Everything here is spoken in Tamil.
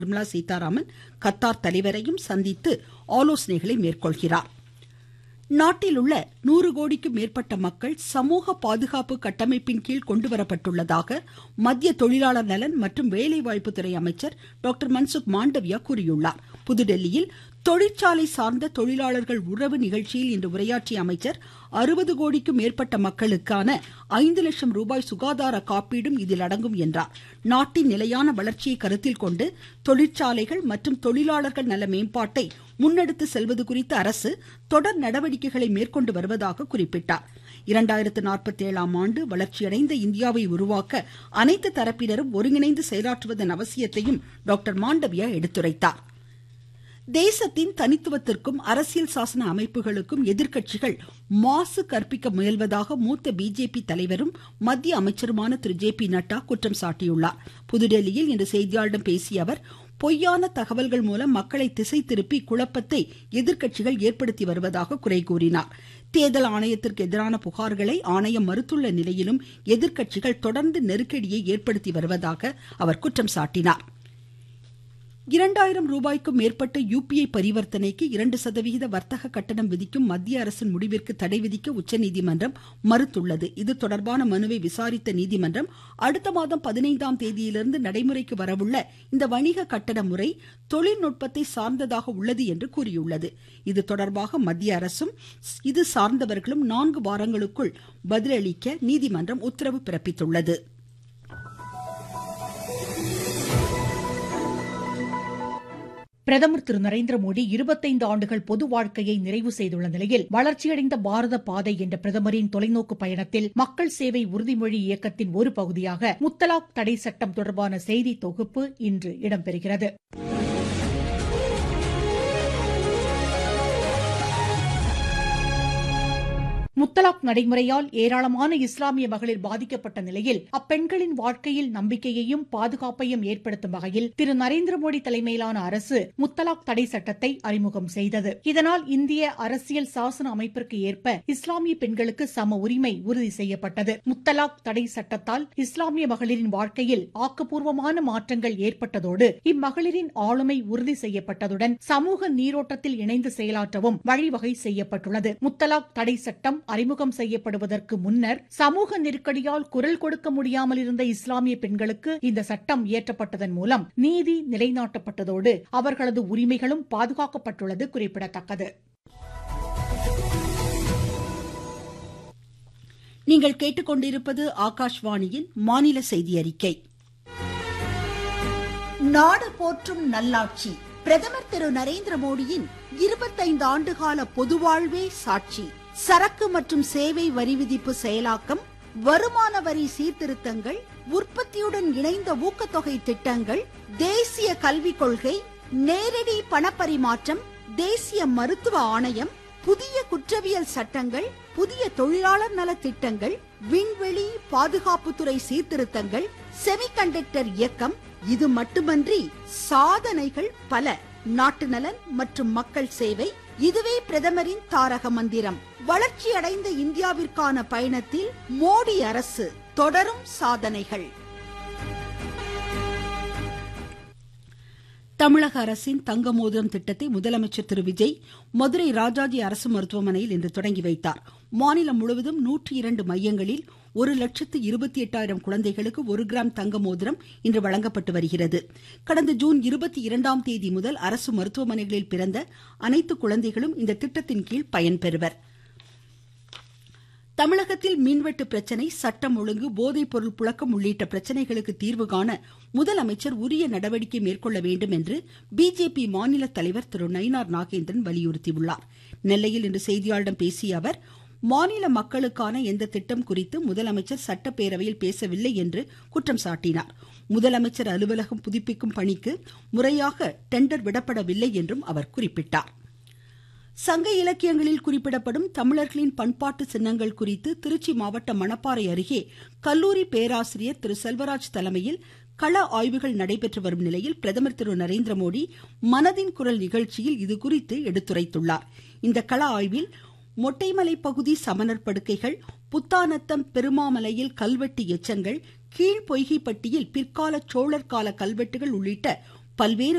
நிர்மலா சீதாராமன் கத்தார் தலைவரையும் சந்தித்து ஆலோசனைகளை மேற்கொள்கிறார் நாட்டில் உள்ள நூறு கோடிக்கும் மேற்பட்ட மக்கள் சமூக பாதுகாப்பு கட்டமைப்பின் கீழ் கொண்டுவரப்பட்டுள்ளதாக மத்திய தொழிலாளர் நலன் மற்றும் வேலைவாய்ப்புத்துறை அமைச்சர் டாக்டர் மன்சுக் மாண்டவியா கூறியுள்ளார் புதுதில்லியில் தொழிற்சாலை சார்ந்த தொழிலாளர்கள் உறவு நிகழ்ச்சியில் இன்று உரையாற்றிய அமைச்சர் அறுபது கோடிக்கும் மேற்பட்ட மக்களுக்கான ஐந்து லட்சம் ரூபாய் சுகாதார காப்பீடும் இதில் அடங்கும் என்றார் நாட்டின் நிலையான வளர்ச்சியை கருத்தில் கொண்டு தொழிற்சாலைகள் மற்றும் தொழிலாளர்கள் நல மேம்பாட்டை முன்னெடுத்து செல்வது குறித்து அரசு தொடர் நடவடிக்கைகளை மேற்கொண்டு வருவதாக குறிப்பிட்டார் இரண்டாயிரத்து நாற்பத்தி ஏழாம் ஆண்டு வளர்ச்சியடைந்த இந்தியாவை உருவாக்க அனைத்து தரப்பினரும் ஒருங்கிணைந்து செயலாற்றுவதன் அவசியத்தையும் டாக்டர் மாண்டவியா எடுத்துரைத்தார் தேசத்தின் தனித்துவத்திற்கும் அரசியல் சாசன அமைப்புகளுக்கும் எதிர்க்கட்சிகள் மாசு கற்பிக்க முயல்வதாக மூத்த பிஜேபி தலைவரும் மத்திய அமைச்சருமான திரு ஜே பி நட்டா குற்றம் சாட்டியுள்ளார் புதுடெல்லியில் இன்று செய்தியாளர்களிடம் பேசிய அவர் பொய்யான தகவல்கள் மூலம் மக்களை திசை திருப்பி குழப்பத்தை எதிர்க்கட்சிகள் ஏற்படுத்தி வருவதாக குறை கூறினார் தேர்தல் ஆணையத்திற்கு எதிரான புகார்களை ஆணையம் மறுத்துள்ள நிலையிலும் எதிர்க்கட்சிகள் தொடர்ந்து நெருக்கடியை ஏற்படுத்தி வருவதாக அவர் குற்றம் சாட்டினார் இரண்டாயிரம் ரூபாய்க்கும் மேற்பட்ட யுபிஐ பரிவர்த்தனைக்கு இரண்டு சதவிகித வர்த்தக கட்டணம் விதிக்கும் மத்திய அரசின் முடிவிற்கு தடை விதிக்க உச்சநீதிமன்றம் மறுத்துள்ளது இது தொடர்பான மனுவை விசாரித்த நீதிமன்றம் அடுத்த மாதம் பதினைந்தாம் தேதியிலிருந்து நடைமுறைக்கு வரவுள்ள இந்த வணிக கட்டண முறை தொழில்நுட்பத்தை சார்ந்ததாக உள்ளது என்று கூறியுள்ளது இது தொடர்பாக மத்திய அரசும் இது சார்ந்தவர்களும் நான்கு வாரங்களுக்குள் பதிலளிக்க நீதிமன்றம் உத்தரவு பிறப்பித்துள்ளது பிரதமர் திரு நரேந்திர மோடி இருபத்தைந்து ஆண்டுகள் பொது வாழ்க்கையை நிறைவு செய்துள்ள நிலையில் வளர்ச்சியடைந்த பாரத பாதை என்ற பிரதமரின் தொலைநோக்கு பயணத்தில் மக்கள் சேவை உறுதிமொழி இயக்கத்தின் ஒரு பகுதியாக முத்தலாக் தடை சட்டம் தொடர்பான செய்தி தொகுப்பு இன்று இடம்பெறுகிறது முத்தலாக் நடைமுறையால் ஏராளமான இஸ்லாமிய மகளிர் பாதிக்கப்பட்ட நிலையில் அப்பெண்களின் வாழ்க்கையில் நம்பிக்கையையும் பாதுகாப்பையும் ஏற்படுத்தும் வகையில் திரு நரேந்திர மோடி தலைமையிலான அரசு முத்தலாக் தடை சட்டத்தை அறிமுகம் செய்தது இதனால் இந்திய அரசியல் சாசன அமைப்பிற்கு ஏற்ப இஸ்லாமிய பெண்களுக்கு சம உரிமை உறுதி செய்யப்பட்டது முத்தலாக் தடை சட்டத்தால் இஸ்லாமிய மகளிரின் வாழ்க்கையில் ஆக்கப்பூர்வமான மாற்றங்கள் ஏற்பட்டதோடு இம்மகளிரின் ஆளுமை உறுதி செய்யப்பட்டதுடன் சமூக நீரோட்டத்தில் இணைந்து செயலாற்றவும் வழிவகை செய்யப்பட்டுள்ளது முத்தலாக் தடை சட்டம் அறிமுகம் செய்யப்படுவதற்கு முன்னர் சமூக நெருக்கடியால் குரல் கொடுக்க முடியாமல் இருந்த இஸ்லாமிய பெண்களுக்கு இந்த சட்டம் இயற்றப்பட்டதன் மூலம் நீதி நிலைநாட்டப்பட்டதோடு அவர்களது உரிமைகளும் பாதுகாக்கப்பட்டுள்ளது குறிப்பிடத்தக்கது நீங்கள் கேட்டுக்கொண்டிருப்பது ஆகாஷ்வாணியின் மாநில செய்தி அறிக்கை நாடு போற்றும் நல்லாட்சி பிரதமர் திரு நரேந்திர மோடியின் இருபத்தைந்து ஆண்டுகால பொதுவாழ்வே சாட்சி சரக்கு மற்றும் சேவை வரி விதிப்பு செயலாக்கம் வருமான வரி சீர்திருத்தங்கள் உற்பத்தியுடன் இணைந்த ஊக்கத்தொகை திட்டங்கள் தேசிய கல்விக் கொள்கை நேரடி பணப்பரிமாற்றம் தேசிய மருத்துவ ஆணையம் புதிய குற்றவியல் சட்டங்கள் புதிய தொழிலாளர் நல திட்டங்கள் விண்வெளி பாதுகாப்புத்துறை சீர்திருத்தங்கள் செமிகண்டக்டர் இயக்கம் இது மட்டுமன்றி சாதனைகள் பல நாட்டு நலன் மற்றும் மக்கள் சேவை இதுவே பிரதமரின் தாரக மந்திரம் வளர்ச்சி அடைந்த இந்தியாவிற்கான பயணத்தில் மோடி அரசு தொடரும் சாதனைகள் தமிழக அரசின் தங்க மோதிரம் திட்டத்தை முதலமைச்சர் திரு விஜய் மதுரை ராஜாஜி அரசு மருத்துவமனையில் இன்று தொடங்கி வைத்தார் மாநிலம் முழுவதும் நூற்றி இரண்டு மையங்களில் ஒரு லட்சத்து இருபத்தி எட்டாயிரம் குழந்தைகளுக்கு ஒரு கிராம் தங்க மோதிரம் இன்று வழங்கப்பட்டு வருகிறது கடந்த ஜூன் இருபத்தி இரண்டாம் தேதி முதல் அரசு மருத்துவமனைகளில் பிறந்த அனைத்து குழந்தைகளும் இந்த திட்டத்தின் கீழ் பயன்பெறுவர் தமிழகத்தில் மின்வெட்டு பிரச்சனை சட்டம் ஒழுங்கு போதைப் பொருள் புழக்கம் உள்ளிட்ட பிரச்சனைகளுக்கு தீர்வு காண முதலமைச்சர் உரிய நடவடிக்கை மேற்கொள்ள வேண்டும் என்று பிஜேபி மாநில தலைவர் திரு நயினார் நாகேந்திரன் வலியுறுத்தியுள்ளார் நெல்லையில் இன்று செய்தியாளர்களிடம் பேசிய அவர் மாநில மக்களுக்கான எந்த திட்டம் குறித்து முதலமைச்சர் சட்டப்பேரவையில் பேசவில்லை என்று குற்றம் சாட்டினார் முதலமைச்சர் அலுவலகம் புதுப்பிக்கும் பணிக்கு முறையாக டெண்டர் விடப்படவில்லை என்றும் அவர் குறிப்பிட்டார் சங்க இலக்கியங்களில் குறிப்பிடப்படும் தமிழர்களின் பண்பாட்டு சின்னங்கள் குறித்து திருச்சி மாவட்டம் மணப்பாறை அருகே கல்லூரி பேராசிரியர் திரு செல்வராஜ் தலைமையில் கள ஆய்வுகள் நடைபெற்று வரும் நிலையில் பிரதமர் திரு நரேந்திர மோடி மனதின் குரல் நிகழ்ச்சியில் இதுகுறித்து எடுத்துரைத்துள்ளார் இந்த கள ஆய்வில் மொட்டைமலை பகுதி சமணர் படுக்கைகள் புத்தானத்தம் பெருமாமலையில் கல்வெட்டு எச்சங்கள் கீழ் பொய்கைப்பட்டியில் பிற்கால சோழர் கால கல்வெட்டுகள் உள்ளிட்ட பல்வேறு